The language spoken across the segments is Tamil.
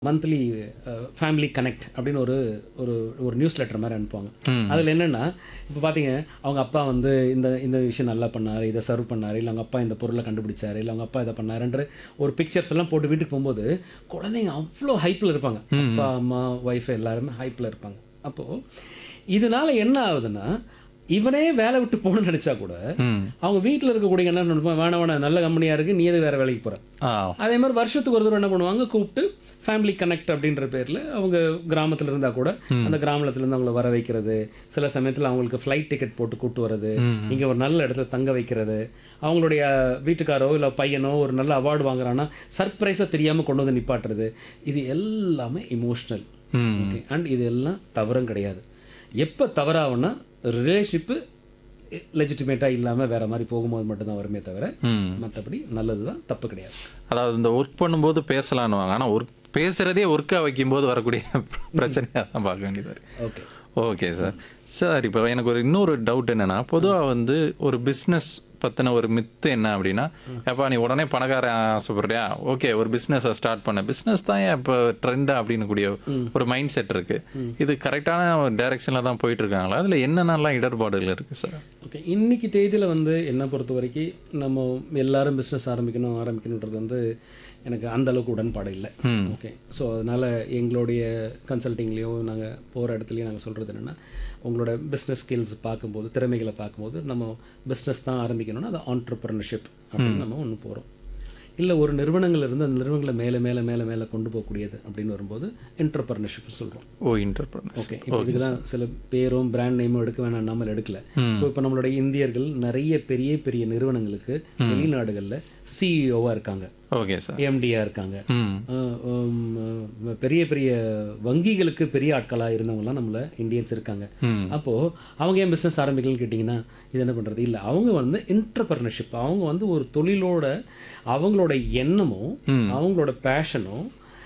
மந்த்லி ஃபேமிலி கனெக்ட் அப்படின்னு ஒரு ஒரு ஒரு நியூஸ் லெட்டர் மாதிரி அனுப்புவாங்க அதில் என்னென்னா இப்போ பார்த்தீங்க அவங்க அப்பா வந்து இந்த இந்த விஷயம் நல்லா பண்ணார் இதை சர்வ் பண்ணார் இல்லை அவங்க அப்பா இந்த பொருளை கண்டுபிடிச்சாரு இல்லை அவங்க அப்பா இதை பண்ணாருன்ற ஒரு பிக்சர்ஸ் எல்லாம் போட்டு வீட்டுக்கு போகும்போது குழந்தைங்க அவ்வளோ ஹைப்பில் இருப்பாங்க அப்பா அம்மா ஒய்ஃப் எல்லாருமே ஹைப்பில் இருப்பாங்க அப்போது இதனால என்ன ஆகுதுன்னா இவனே வேலை விட்டு போகணும்னு நினச்சா கூட அவங்க வீட்டில் இருக்கக்கூடிய என்ன நினைப்பான் வேணாம் வேணாம் நல்ல கம்பெனியாக இருக்குது நீ எது வேறு வேலைக்கு போகிற ஆ அதே மாதிரி வருஷத்துக்கு ஒரு தடவை என்ன பண்ணுவாங்க கூப்பிட்டு ஃபேமிலி கனெக்ட் அப்படின்ற பேரில் அவங்க கிராமத்தில் இருந்தால் கூட அந்த கிராமத்துலேருந்து அவங்கள வர வைக்கிறது சில சமயத்தில் அவங்களுக்கு ஃப்ளைட் டிக்கெட் போட்டு கூட்டு வர்றது இங்கே ஒரு நல்ல இடத்துல தங்க வைக்கிறது அவங்களுடைய வீட்டுக்காரோ இல்லை பையனோ ஒரு நல்ல அவார்டு வாங்குறான்னா சர்ப்ரைஸாக தெரியாமல் கொண்டு வந்து நிப்பாட்டுறது இது எல்லாமே இமோஷ்னல் ஓகே அண்ட் இது எல்லாம் தவறும் கிடையாது எப்போ தவறாகும்னா ரிலேஷன்ஷிப்பு லெஜிட்டிமேட்டாக இல்லாமல் வேற மாதிரி போகும்போது மட்டும்தான் வருமே தவிர ம் மற்றபடி நல்லது தான் தப்பு கிடையாது அதாவது இந்த ஒர்க் பண்ணும்போது பேசலான்னுவாங்க ஆனால் ஒர்க் பேசுகிறதே ஒர்க்காக வைக்கும்போது வரக்கூடிய பிரச்சனையாக தான் பார்க்க வேண்டியது இருக்கு ஓகே ஓகே சார் சார் இப்போ எனக்கு ஒரு இன்னொரு டவுட் என்னன்னா பொதுவாக வந்து ஒரு பிஸ்னஸ் பற்றின ஒரு மித்து என்ன அப்படின்னா எப்பா நீ உடனே பணக்காரன் ஆசைப்படுறியா ஓகே ஒரு பிஸ்னஸை ஸ்டார்ட் பண்ண பிஸ்னஸ் தான் ஏன் இப்போ ட்ரெண்டா அப்படின்னு கூடிய ஒரு மைண்ட் செட் இருக்கு இது கரெக்டான டைரக்ஷனில் தான் போயிட்டு இருக்காங்களா அதில் என்னென்னலாம் இடர்பாடுகள் இருக்கு சார் ஓகே இன்னைக்கு தேதியில் வந்து என்னை பொறுத்த வரைக்கும் நம்ம எல்லாரும் பிஸ்னஸ் ஆரம்பிக்கணும் ஆரம்பிக்கணுன்றது வந்து எனக்கு அந்த அளவுக்கு உடன்பாடு இல்லை ஓகே ஸோ அதனால் எங்களுடைய கன்சல்ட்டிங்லேயோ நாங்கள் போகிற இடத்துலையும் நாங்கள் சொல்கிறது என்னென்னா உங்களோட பிஸ்னஸ் ஸ்கில்ஸ் பார்க்கும்போது திறமைகளை பார்க்கும்போது நம்ம பிஸ்னஸ் தான் ஆரம்பிக்கணும்னா அது ஆண்டர்பிரினர்ஷிப் அப்படின்னு நம்ம ஒன்று போகிறோம் இல்லை ஒரு நிறுவனங்கள் இருந்து அந்த நிறுவனங்களை மேலே மேலே மேலே மேலே கொண்டு போகக்கூடியது அப்படின்னு வரும்போது என்டர்பிரினர்ஷிப் சொல்கிறோம் ஓ இன்டர்பிரனர்ஸ் ஓகே இப்போ இதுக்கு தான் சில பேரும் பிராண்ட் நேமும் எடுக்க வேணாம் நம்ம எடுக்கல ஸோ இப்போ நம்மளுடைய இந்தியர்கள் நிறைய பெரிய பெரிய நிறுவனங்களுக்கு வெளிநாடுகளில் சிஇஓவாக இருக்காங்க ஓகே சார் எம்டியாக இருக்காங்க ம் அஹ் உம், அஹ் பெரிய பெரிய வங்கிகளுக்கு பெரிய ஆட்களாக இருந்தவங்கலாம் நம்மள இந்தியன்ஸ் இருக்காங்க ம். அப்போது அவங்க ஏன் பிஸ்னஸ் ஆரம்பிக்கலன்னு கேட்டிங்கன்னா இது என்ன பண்ணுறது இல்லை அவங்க வந்து என்டர்பிரினர்ஷிப் அவங்க வந்து ஒரு தொழிலோட அவங்களோட எண்ணமும் அவங்களோட பேஷனும்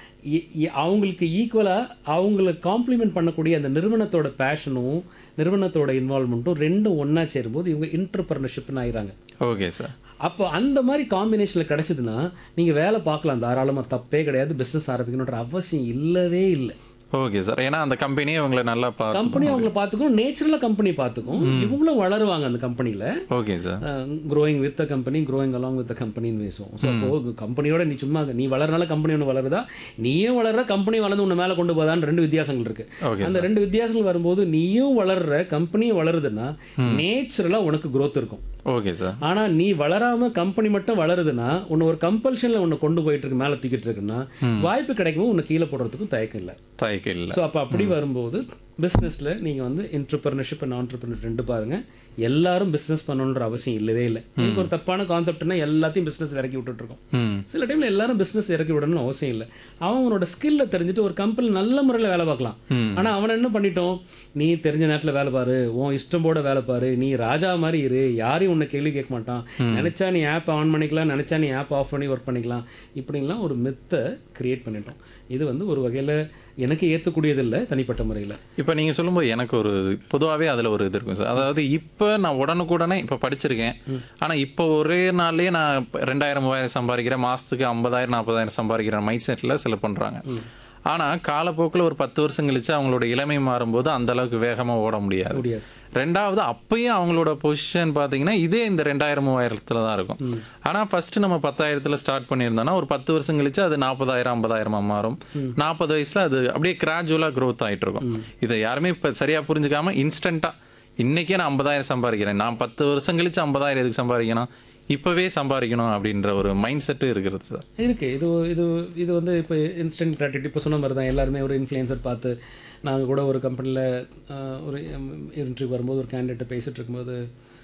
அவங்களுக்கு ஈக்குவலாக அவங்கள காம்ப்ளிமெண்ட் பண்ணக்கூடிய அந்த நிறுவனத்தோட பேஷனும் நிறுவனத்தோட இன்வால்மெண்ட்டும் ரெண்டும் ஒன்றா சேரும்போது இவங்க என்டர்பிரினர்ஷிப்னு ஆயிடுறாங்க ஓகே சார் அப்போ அந்த மாதிரி காம்பினேஷனில் கிடைச்சதுன்னா நீங்கள் வேலை பார்க்கலாம் தாராளமாக தப்பே கிடையாது பிஸ்னஸ் ஆரம்பிக்கணுன்ற அவசியம் இல்லவே இல்லை ஓகே சார் ஏன்னா அந்த கம்பெனியே உங்களை நல்லா பார்த்து கம்பெனி அவங்கள பார்த்துக்கும் நேச்சுரலாக கம்பெனி பார்த்துக்கும் இவங்களும் வளருவாங்க அந்த கம்பெனியில் okay sir growing with the company growing along with the கம்பெனின்னு பேசுவோம் ஸோ அப்போ கம்பெனியோட நீ சும்மா நீ வளரனால கம்பெனி ஒன்று வளருதா நீயும் வளர்ற கம்பெனி வளர்ந்து உன்னை மேலே கொண்டு போதான்னு ரெண்டு வித்தியாசங்கள் இருக்கு ஓகே அந்த ரெண்டு வித்தியாசங்கள் வரும்போது நீயும் வளர்ற கம்பெனியும் வளருதுன்னா நேச்சுரலாக உனக்கு growth இருக்கும் ஓகே சார் ஆனால் நீ வளராம கம்பெனி மட்டும் வளருதுன்னா உன்னை ஒரு கம்பல்ஷனில் உன்னை கொண்டு போயிட்டு இருக்கு மேலே தூக்கிட்டு இருக்குன்னா வாய்ப்பு கிடைக்கும்போது உன்னை கீழே போடுறதுக்கும் தயக்கம் இல்லை தயக்கம் இல்லை ஸோ அப்போ அப்படி வரும்போது பிஸ்னஸில் நீங்கள் வந்து என்டர்பிரினர்ஷிப் அண்ட் ஆண்டர்பிரினர் ரெண்டு பாருங்க எல்லாரும் பிஸ்னஸ் பண்ணணுன்ற அவசியம் இல்லவே இல்லை இதுக்கு ஒரு தப்பான கான்செப்ட்னா எல்லாத்தையும் பிஸ்னஸ் இறக்கி விட்டுட்டு இருக்கோம் ம் சில டைம்ல எல்லாரும் பிஸ்னஸ் இறக்கி விடணும்னு அவசியம் இல்லை அவனோட ஸ்கில்லை தெரிஞ்சுட்டு ஒரு கம்பெனி நல்ல முறையில் வேலை பார்க்கலாம் ஆனா அவனை என்ன பண்ணிட்டோம் நீ தெரிஞ்ச நேரத்தில் வேலை பாரு உன் இஷ்டம் போட வேலை பாரு நீ ராஜா மாதிரி இரு யாரையும் உன்னை கேள்வி கேட்க மாட்டான் நினைச்சா நீ ஆப் ஆன் பண்ணிக்கலாம் நினைச்சா நீ ஆப் ஆஃப் பண்ணி ஒர்க் பண்ணிக்கலாம் இப்படிலாம் ஒரு மெத்தை கிரியேட் பண்ணிட்டோம் இது வந்து ஒரு வகையில் எனக்கு ஏற்றக்கூடியதில்லை தனிப்பட்ட முறையில் இப்போ நீங்கள் சொல்லும்போது எனக்கு ஒரு பொதுவாகவே அதில் ஒரு இது இருக்கும் சார் அதாவது இப்போ நான் உடனுக்குடனே இப்போ படிச்சிருக்கேன் ஆனால் இப்போ ஒரே நாள்லயே நான் இப்ப ரெண்டாயிரம் மூவாயிரம் சம்பாதிக்கிறேன் மாதத்துக்கு ஐம்பதாயிரம் நாற்பதாயிரம் சம்பாதிக்கிற மைண்ட் செட்டில் சில பண்ணுறாங்க ஆனால் காலப்போக்கில் ஒரு பத்து வருஷம் கழிச்சு அவங்களோட இளமை மாறும்போது அந்த அளவுக்கு வேகமாக ஓட முடியாது முடியாது ரெண்டாவது அப்பயும் அவங்களோட பொசிஷன் பார்த்தீங்கன்னா இதே இந்த ரெண்டாயிரம் மூவாயிரத்துல தான் இருக்கும் ஆனால் ஃபர்ஸ்ட் நம்ம பத்தாயிரத்துல ஸ்டார்ட் பண்ணியிருந்தோம்னா ஒரு பத்து வருஷம் கழிச்சு அது நாற்பதாயிரம் ஐம்பதாயிரமா மாறும் நாற்பது வயசுல அது அப்படியே கிராஜுவலாக growth ஆயிட்டு இருக்கும் இதை யாருமே இப்போ சரியா புரிஞ்சுக்காம இன்ஸ்டண்ட்டாக இன்னைக்கே நான் ஐம்பதாயிரம் சம்பாதிக்கிறேன் நான் பத்து வருஷம் கழிச்சு ஐம்பதாயிரம் எதுக்கு சம்பாதிக்கணும் இப்போவே சம்பாதிக்கணும் அப்படின்ற ஒரு மைண்ட் செட்டு இருக்கிறது சார் இருக்கு இது இது இது வந்து இப்போ இன்ஸ்டன்ட் கிராட்டிட்டி இப்போ சொன்ன மாதிரி தான் எல்லாருமே ஒரு இன்ஃப்ளூயன்சர் பார்த்து நாங்கள் கூட ஒரு கம்பெனியில் ஒரு இன்டர்வியூ வரும்போது ஒரு கேண்டிடேட்டை பேசிகிட்டு இருக்கும்போது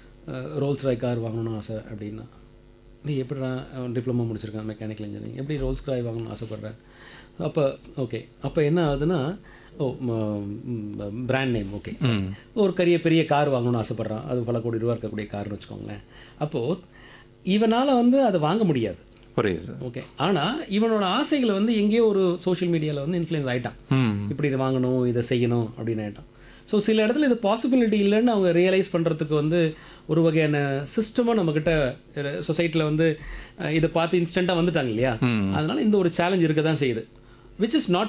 ரோல்ஸ் ராய் கார் வாங்கணும்னு ஆசை அப்படின்னா நீ எப்படி நான் டிப்ளமோ முடிச்சிருக்கேன் மெக்கானிக்கல் இன்ஜினியரிங் எப்படி ரோல்ஸ் ராய் வாங்கணும்னு ஆசைப்பட்றேன் அப்போ ஓகே அப்போ என்ன ஆகுதுன்னா ஓ பிராண்ட் நேம் ஓகே ஒரு பெரிய பெரிய கார் வாங்கணும்னு ஆசைப்பட்றான் அது பல கோடி ரூபா இருக்கக்கூடிய கார்னு வச்சுக்கோங்களேன் அப்போது இவனால் வந்து அதை வாங்க முடியாது புரியுது சார் ஓகே ஆனால் இவனோட ஆசைகளை வந்து எங்கேயோ ஒரு சோஷியல் மீடியாவில் வந்து இன்ஃப்ளூயன்ஸ் ஆயிட்டான் ம் இப்படி இதை வாங்கணும் இதை செய்யணும் அப்படின்னு ஆயிட்டான் ஸோ சில இடத்துல இது பாசிபிலிட்டி இல்லைன்னு அவங்க ரியலைஸ் பண்ணுறதுக்கு வந்து ஒரு வகையான சிஸ்டமும் நம்மக்கிட்ட சொசைட்டியில் வந்து அஹ், இதை பார்த்து இன்ஸ்டண்ட்டாக வந்துட்டாங்க இல்லையா அதனால இந்த ஒரு சேலஞ்ச் இருக்க தான் செய்யுது விச் இஸ் நாட்